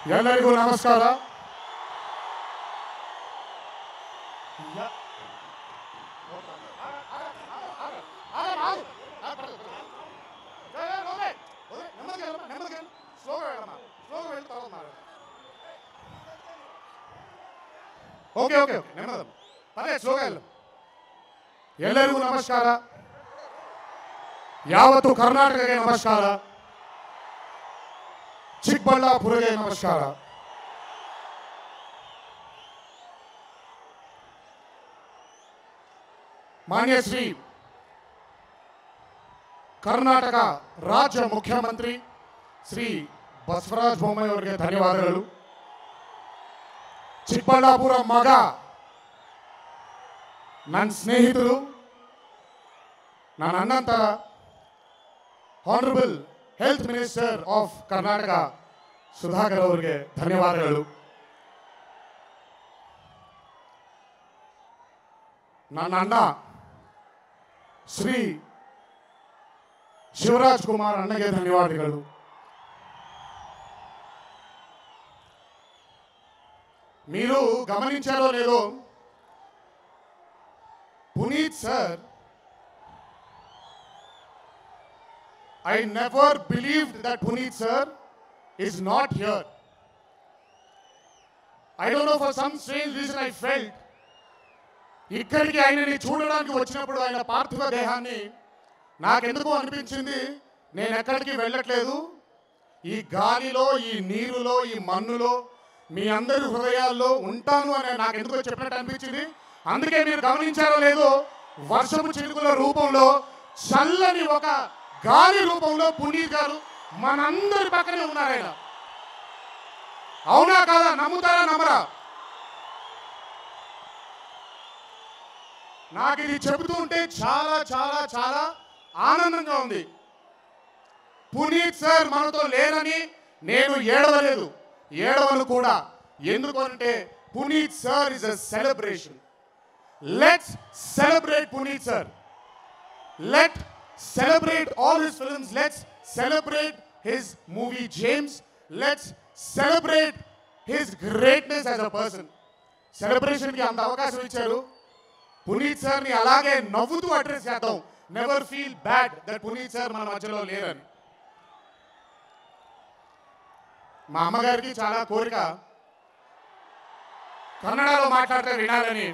ಎಲ್ಲರಿಗೂ ನಮಸ್ಕಾರ okay okay okay ನೆಮ್ಮದ ಪರೇ ಸ್ಲೋಗ ಇಲ್ಲ ಎಲ್ಲರಿಗೂ ನಮಸ್ಕಾರ ಯಾವತ್ತು ಕರ್ನಾಟಕಕ್ಕೆ ನಮಸ್ಕಾರ ಚಿಕ್ಕಬಳ್ಳಾಪುರಗೆ ನಮಸ್ಕಾರ ಮಾನ್ಯ ಶ್ರೀ ಕರ್ನಾಟಕ ರಾಜ್ಯ ಮುಖ್ಯಮಂತ್ರಿ ಶ್ರೀ ಬಸವರಾಜ ಬೊಮ್ಮಾಯಿ ಅವರಿಗೆ ಧನ್ಯವಾದಗಳು ಚಿಕ್ಕಬಳ್ಳಾಪುರ ಮಗ ನನ್ನ ಸ್ನೇಹಿತರು ನನ್ನ ಅಣ್ಣಂತ honourable health minister of Karnataka Sudhakar ಅವರಿಗೆ ಧನ್ಯವಾದಗಳು ನನ್ನ ಅಣ್ಣ ಶ್ರೀ ಶಿವರಾಜ್ ಕುಮಾರ್ ಅಣ್ಣಗೆ ಧನ್ಯವಾದಗಳು మీరు గమనించారో లేదో Puneeth sir I never believed that Puneet sir is not here. I don't know for some strange reason I felt ఇక్కడికి ఆయనని చూడడానికి వచ్చినప్పుడు ఆయన పార్థివ దేహాన్ని నాకెందుకు అనిపించింది నేను ఎక్కడికి వెళ్ళట్లేదు ఈ గాలిలో ఈ నీరులో ఈ మన్నులో మీ అందరి హృదయాల్లో ఉంటాను అని నాకెందుకో చెప్పినట్టు అనిపించింది అందుకే మీరు గమనించారో లేదో వర్షపు చినుకుల రూపంలో చల్లని ఒక గాలి రూపంలో పునీత్ గారు మనందరి పక్కనే ఉన్నారు ఆయన అవునా కాదా నమ్ముతారా నమ్మరా నాకు ఇది చెబుతూ ఉంటే చాలా చాలా చాలా ఆనందంగా ఉంది పునీత్ సార్ మనతో లేరని నేను ఏడవలేదు ఏడవను కూడా ఎందుకు అంటే Puneeth sir is a celebration let's celebrate Puneeth sir let celebrate all his films. Let's celebrate his movie James. Let's celebrate his greatness as a person. సెలబ్రేషన్కి అంత అవకాశం ఇచ్చారు పునీత్ సార్ని అలాగే నవ్వుతూ అడ్రస్ చేద్దాం never feel bad that Puneeth sir మన మధ్యలో లేరని మా అమ్మగారికి చాలా కోరిక కన్నడలో మాట్లాడితే వినాలని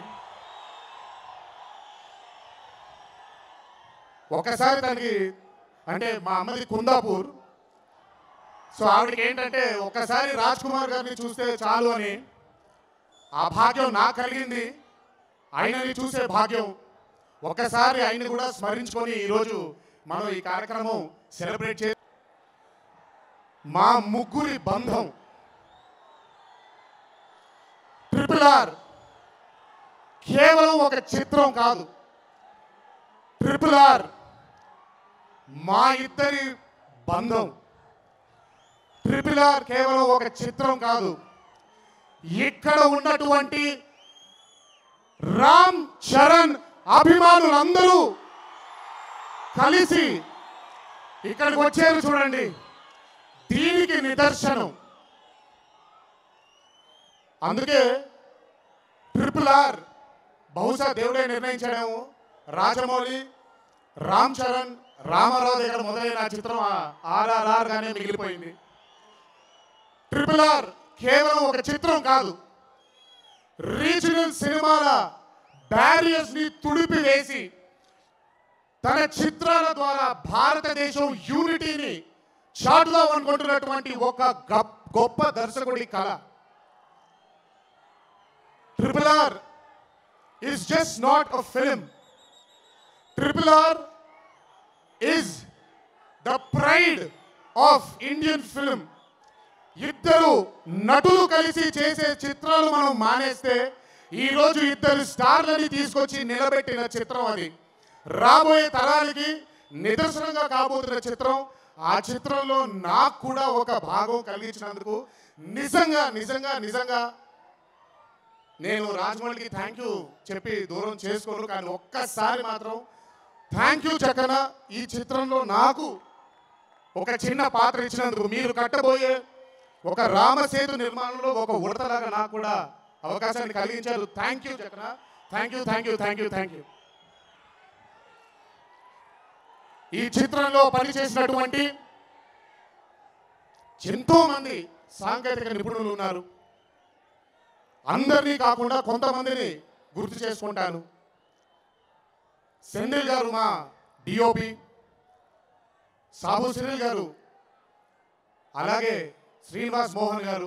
ఒకసారి తనకి అంటే మా అమ్మది కుందాపూర్ సో ఆవిడకి ఏంటంటే ఒకసారి రాజ్ కుమార్ గారిని చూస్తే చాలు అని ఆ భాగ్యం నాకు కలిగింది ఆయనని చూసే భాగ్యం ఒకసారి ఆయన్ని కూడా స్మరించుకొని ఈరోజు మనం ఈ కార్యక్రమం సెలబ్రేట్ చే మా ముగ్గురి బంధం ట్రిపుల్ ఆర్ కేవలం ఒక చిత్రం కాదు ట్రిపుల్ ఆర్ మా ఇద్దరి బంధం ట్రిపుల్ ఆర్ కేవలం ఒక చిత్రం కాదు ఇక్కడ ఉన్నటువంటి రామ్ చరణ్ అభిమానులందరూ కలిసి ఇక్కడికి వచ్చారు చూడండి దీనికి నిదర్శనం అందుకే ట్రిపుల్ ఆర్ బహుశా దేవుడే నిర్ణయించాడేమో రాజమౌళి రామ్ చరణ్ రామారావు దగ్గర మొదలైన ఆ చిత్రం ఆర్ఆర్ఆర్ గానే మిగిలిపోయింది ట్రిపుల్ ఆర్ కేవలం ఒక చిత్రం కాదు రీజనల్ సినిమాల బ్యారియర్స్ ని తుడిపి వేసి తన చిత్రాల ద్వారా భారతదేశం యూనిటీని చాటుదాం అనుకుంటున్నటువంటి ఒక గప్- గొప్ప దర్శకుడి కళ triple R is just not a film. Triple R is the pride of Indian film. ఇద్దరు నటులు కలిసి చేసే చిత్రాలు మనం మానేస్తే ఈ రోజు ఇద్దరు స్టార్లని తీసుకొచ్చి నిలబెట్టిన చిత్రం అది రాబోయే తరాలకి నిదర్శనంగా కాబోతున్న చిత్రం ఆ చిత్రంలో నాకు కూడా ఒక భాగం కలిగించినందుకు నిజంగా నిజంగా నిజంగా నేను రాజమౌళికి థ్యాంక్ యూ చెప్పి దూరం చేసుకోను కానీ ఒక్కసారి మాత్రం థ్యాంక్ యూ చక్కన ఈ చిత్రంలో నాకు ఒక చిన్న పాత్ర ఇచ్చినందుకు మీరు కట్టబోయే ఒక రామసేతు నిర్మాణంలో ఒక ఉడతలాగా నాకు కూడా అవకాశాన్ని కలిగించారు thank you Jagan thank you thank you thank you thank you ఈ చిత్రంలో పనిచేసినటువంటి ఎంతో మంది సాంకేతిక నిపుణులు ఉన్నారు అందరినీ కాకుండా కొంతమందిని గుర్తు చేసుకుంటాను సెంధిల్ గారు మా డిఓపి సాబు సునీల్ గారు అలాగే శ్రీనివాస్ మోహన్ గారు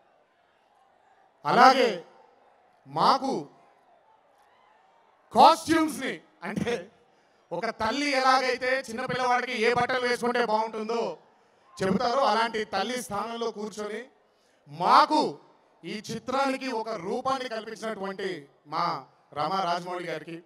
అలాగే మాకు కాస్ట్యూమ్స్ని అంటే ఒక తల్లి ఎలాగైతే చిన్నపిల్లవాడికి ఏ బట్టలు వేసుకుంటే బాగుంటుందో చెబుతారో అలాంటి తల్లి స్థానంలో కూర్చొని మాకు ఈ చిత్రానికి ఒక రూపాన్ని కల్పించినటువంటి మా రమా రాజమౌళి గారికి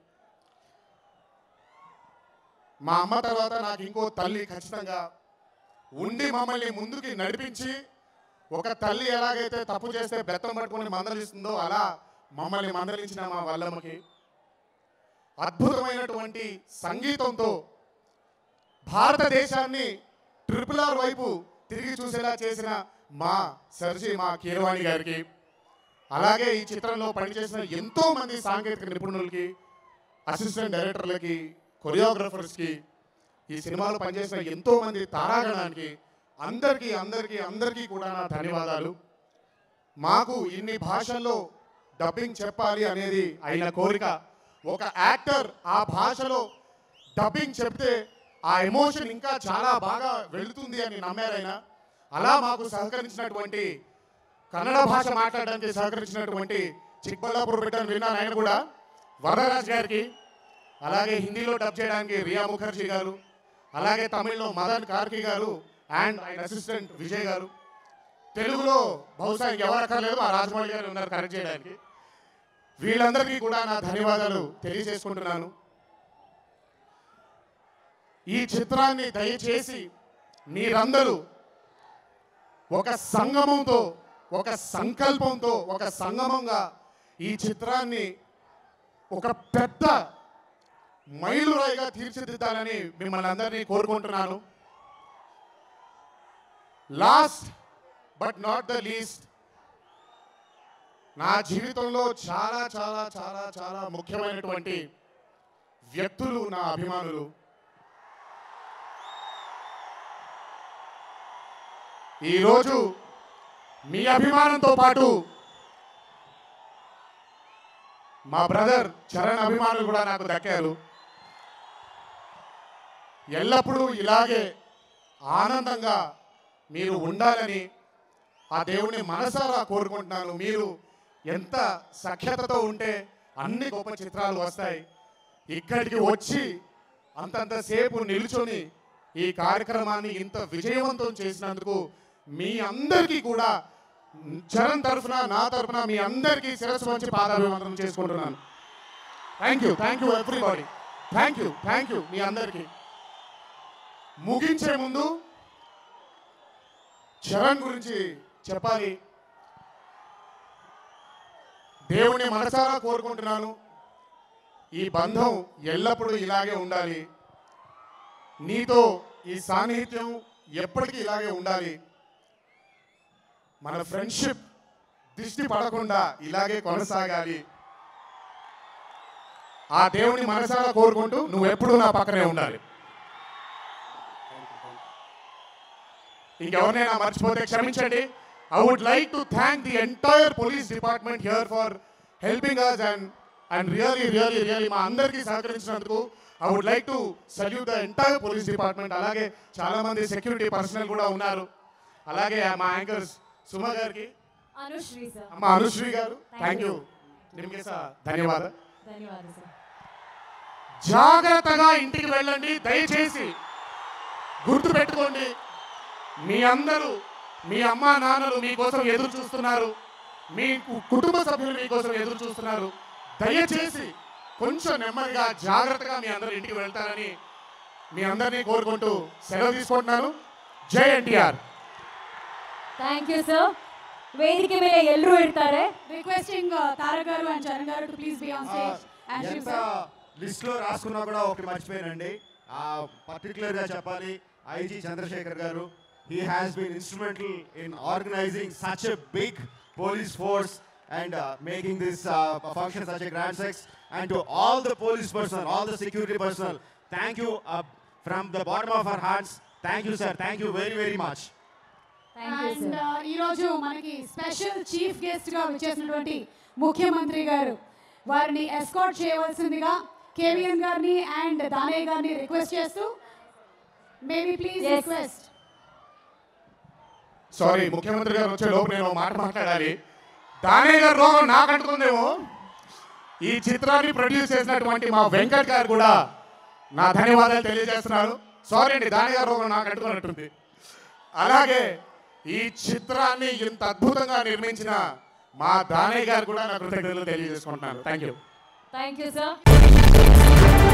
మా అమ్మ తర్వాత నాకు ఇంకో తల్లి ఖచ్చితంగా ఉండి మమ్మల్ని ముందుకి నడిపించి ఒక తల్లి ఎలాగైతే తప్పు చేస్తే బెత్తం పట్టుకొని మందలిస్తుందో అలా మమ్మల్ని మందలించిన మా వల్లమ్మకి అద్భుతమైనటువంటి సంగీతంతో భారతదేశాన్ని ట్రిపుల్ ఆర్ వైపు తిరిగి చూసేలా చేసిన మా సర్జీ మా కీరవాణి గారికి అలాగే ఈ చిత్రంలో పనిచేసిన ఎంతో మంది సాంకేతిక నిపుణులకి అసిస్టెంట్ డైరెక్టర్లకి కొరియోగ్రఫర్స్కి ఈ సినిమాలో పనిచేసిన ఎంతో మంది తారాగణానికి అందరికీ అందరికీ అందరికీ కూడా నా ధన్యవాదాలు మాకు ఇన్ని భాషల్లో డబ్బింగ్ చెప్పాలి అనేది అయిన కోరిక ఒక యాక్టర్ ఆ భాషలో డబ్బింగ్ చెప్తే ఆ ఎమోషన్ ఇంకా చాలా బాగా వెళుతుంది అని నమ్మారైనా అలా మాకు సహకరించినటువంటి కన్నడ భాష మాట్లాడడానికి సహకరించినటువంటి చిక్బల్లాపూర్ బిడ్డను విన్నాను ఆయన కూడా వరదరాజ్ గారికి అలాగే హిందీలో డబ్ చేయడానికి రియా ముఖర్జీ గారు అలాగే తమిళ్లో మదన్ కార్కి గారు అండ్ ఆయన అసిస్టెంట్ విజయ్ గారు తెలుగులో బహుశా ఎవరు అక్కర్లేదు ఆ రాజమౌళి గారు ఉన్నారు కరెక్ట్ చేయడానికి వీళ్ళందరికీ కూడా నా ధన్యవాదాలు తెలియజేసుకుంటున్నాను ఈ చిత్రాన్ని దయచేసి మీరందరూ ఒక సంగమంతో ఒక సంకల్పంతో ఒక సంగమంగా ఈ చిత్రాన్ని ఒక పెద్ద మైలురాయిగా తీర్చిదిద్దాలని మిమ్మల్ని అందరినీ కోరుకుంటున్నాను last but not the least నా జీవితంలో చాలా చాలా చాలా చాలా ముఖ్యమైనటువంటి వ్యక్తులు నా అభిమానులు ఈరోజు మీ అభిమానంతో పాటు మా బ్రదర్ చరణ్ అభిమానులు కూడా నాకు దక్కారు ఎల్లప్పుడూ ఇలాగే ఆనందంగా మీరు ఉండాలని ఆ దేవుని మనసారా కోరుకుంటున్నాను మీరు ఎంత సఖ్యతతో ఉంటే అన్ని గొప్ప చిత్రాలు వస్తాయి ఇక్కడికి వచ్చి అంతంతసేపు నిల్చొని ఈ కార్యక్రమాన్ని ఇంత విజయవంతం చేసినందుకు మీ అందరికీ కూడా చరణ్ తరఫున నా తరఫున మీ అందరికీ శిరస్సు వంచి పాదాభివందనం చేసుకుంటున్నాను thank you thank you everybody thank you thank you మీ అందరికీ ముగించే ముందు చరణ్ గురించి చెప్పాలి దేవుని మనసారా కోరుకుంటున్నాను ఈ బంధం ఎల్లప్పుడూ ఇలాగే ఉండాలి నీతో ఈ సాన్నిహిత్యం ఎప్పటికీ ఇలాగే ఉండాలి మన ఫ్రెండ్షిప్ దృష్టి పడకుండా ఇలాగే కొనసాగాలి ఆ దేవుని మనసారా కోరుకుంటూ నువ్వు ఎప్పుడూ నా పక్కనే ఉండాలి ఇంకెవరినైనా మర్చిపోతే క్షమించండి I would like to thank the entire police department here for helping us and and really really really మా అందరికీ సహకరించినందుకు I would like to salute the entire police department అలాగే చాలా మంది సెక్యూరిటీ పర్సనల్ కూడా ఉన్నారు అలాగే మా యాంకర్స్ సుమ గారికి అనుశ్రీ సార్ అమ్మ అనుశ్రీ గారు థ్యాంక్ యూ నిಮಗೆ ಸಹ ధన్యవాద ధన్యవాదాలు సార్ జాగ్రత్తగా ఇంటికి వెళ్ళండి దయచేసి గుర్తు పెట్టుకోండి మీ అందరూ మీ అమ్మా నాన్నలు మీకోసం ఎదురు చూస్తున్నారు మీ కు- కుటుంబ సభ్యులు మీకోసం ఎదురు చూస్తున్నారు దయచేసి కొంచెం నెమ్మదిగా జాగ్రత్తగా మీ అందరూ ఇంటికి వెళ్తారని మీ అందరినీ కోరుకుంటూ సెలవు తీసుకుంటున్నాను జై ఎన్టీఆర్ ಥ್ಯಾಂಕ್ ಯು ಸರ್ ವೇದಿಕೆ ಮೇಲೆ ಎಲ್ಲರೂ ಇರ್ತಾರೆ Requesting uh, Tara Garu and Charan Garu to please be on stage. and Shiv ఎంత sir. లిస్ట్ లో రాసుకున్నా కూడా ఒకటి మర్చిపోయానండి ఆ పర్టికులర్ గా చెప్పాలి ఐజీ చంద్రశేఖర్ గారు he has been instrumental in organizing such a big police force and uh, making this uh, function such a grand success. And to all the police personnel, all the security personnel, thank you uh, from the bottom of our hearts. Thank you, sir. Thank you very, very much. Thank you and sir ఈరోజు మనకి special chief గెస్ట్గా వచ్చేసినటువంటి ముఖ్యమంత్రి గారు వారిని escort చేయవలసిందిగా కేవీఎన్ గారిని and Danayya గారిని రిక్వెస్ట్ చేస్తూ maybe please Yes. Request sorry ముఖ్యమంత్రి గారు వచ్చే లోపు నేను ఒక మాట మాట్లాడాలి దానయ్య గారు రోగం నాకు అంటుకుందేమో ఈ చిత్రాన్ని ప్రొడ్యూస్ చేసినటువంటి మా వెంకట్ గారు కూడా నా ధన్యవాదాలు తెలియజేస్తున్నాను సారీ అండి దానయ్య గారు రోగం నాకు అంటుకున్నట్టుంది అలాగే ఈ చిత్రాన్ని ఇంత అద్భుతంగా నిర్మించిన మా దానయ్య గారు కూడా నా కృతజ్ఞతలు తెలియజేసుకుంటున్నాను thank you thank you sir